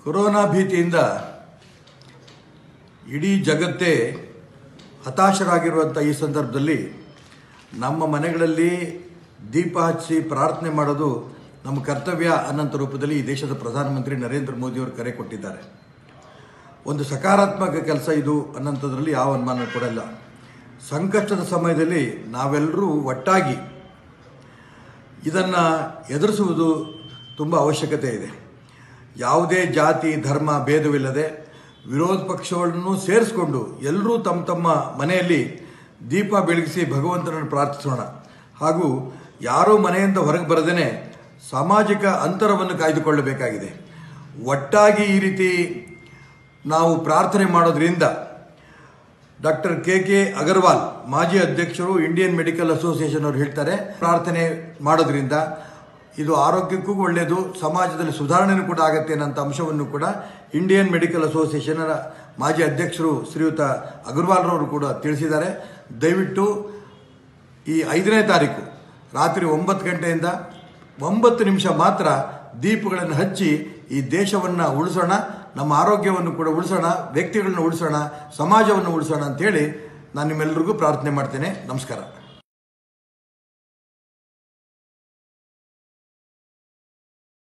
corona ಭೀತಿಯಿಂದ ಇಡೀ ಜಗತ್ತೇ ಹತಾಶರಾಗಿರುವಂಥ ಈ ಸಂದರ್ಭದಲ್ಲಿ ನಮ್ಮ ಮನೆಗಳಲ್ಲಿ ದೀಪ ಹಚ್ಚಿ ಪ್ರಾರ್ಥನೆ ಮಾಡೋದು ನಮ್ಮ ಕರ್ತವ್ಯ ಅನ್ನೋಂಥ ರೂಪದಲ್ಲಿ ಈ ದೇಶದ ಪ್ರಧಾನಮಂತ್ರಿ ನರೇಂದ್ರ ಮೋದಿಯವರು ಕರೆ ಕೊಟ್ಟಿದ್ದಾರೆ ಒಂದು ಸಕಾರಾತ್ಮಕ ಕೆಲಸ ಇದು ಅನ್ನೋಂಥದ್ರಲ್ಲಿ ಯಾವ ಅನುಮಾನ ಕೂಡ ಇಲ್ಲ ಸಂಕಷ್ಟದ ಸಮಯದಲ್ಲಿ ನಾವೆಲ್ಲರೂ ಒಟ್ಟಾಗಿ ಇದನ್ನು ಎದುರಿಸುವುದು ತುಂಬ ಅವಶ್ಯಕತೆ ಇದೆ ಯಾವುದೇ ಜಾತಿ ಧರ್ಮ ಭೇದವಿಲ್ಲದೆ ವಿರೋಧ ಪಕ್ಷಗಳನ್ನು ಸೇರಿಸ್ಕೊಂಡು ಎಲ್ಲರೂ ತಮ್ಮ ತಮ್ಮ ಮನೆಯಲ್ಲಿ ದೀಪ ಬೆಳಗಿಸಿ ಭಗವಂತನನ್ನು ಪ್ರಾರ್ಥಿಸೋಣ ಹಾಗೂ ಯಾರೂ ಮನೆಯಿಂದ ಹೊರಗೆ ಬರದೇನೆ ಸಾಮಾಜಿಕ ಅಂತರವನ್ನು ಕಾಯ್ದುಕೊಳ್ಳಬೇಕಾಗಿದೆ ಒಟ್ಟಾಗಿ ಈ ರೀತಿ ನಾವು ಪ್ರಾರ್ಥನೆ ಮಾಡೋದ್ರಿಂದ ಡಾಕ್ಟರ್ ಕೆ ಕೆ ಅಗರ್ವಾಲ್ ಮಾಜಿ ಅಧ್ಯಕ್ಷರು ಇಂಡಿಯನ್ ಮೆಡಿಕಲ್ ಅಸೋಸಿಯೇಷನ್ ಅವರು ಹೇಳ್ತಾರೆ ಪ್ರಾರ್ಥನೆ ಮಾಡೋದ್ರಿಂದ ಇದು ಆರೋಗ್ಯಕ್ಕೂ ಒಳ್ಳೆಯದು ಸಮಾಜದಲ್ಲಿ ಸುಧಾರಣೆನೂ ಕೂಡ ಆಗುತ್ತೆ ಅನ್ನೋಂಥ ಅಂಶವನ್ನು ಕೂಡ ಇಂಡಿಯನ್ ಮೆಡಿಕಲ್ ಅಸೋಸಿಯೇಷನ್ನ ಮಾಜಿ ಅಧ್ಯಕ್ಷರು ಶ್ರೀಯುತ ಅಗರ್ವಾಲ್ರವರು ಕೂಡ ತಿಳಿಸಿದ್ದಾರೆ ದಯವಿಟ್ಟು ಈ ಐದನೇ ತಾರೀಕು ರಾತ್ರಿ ಒಂಬತ್ತು ಗಂಟೆಯಿಂದ ಒಂಬತ್ತು ನಿಮಿಷ ಮಾತ್ರ ದೀಪಗಳನ್ನು ಹಚ್ಚಿ ಈ ದೇಶವನ್ನು ಉಳಿಸೋಣ ನಮ್ಮ ಆರೋಗ್ಯವನ್ನು ಕೂಡ ಉಳಿಸೋಣ ವ್ಯಕ್ತಿಗಳನ್ನ ಉಳಿಸೋಣ ಸಮಾಜವನ್ನು ಉಳಿಸೋಣ ಅಂತೇಳಿ ನಾನು ನಿಮ್ಮೆಲ್ಲರಿಗೂ ಪ್ರಾರ್ಥನೆ ಮಾಡ್ತೇನೆ ನಮಸ್ಕಾರ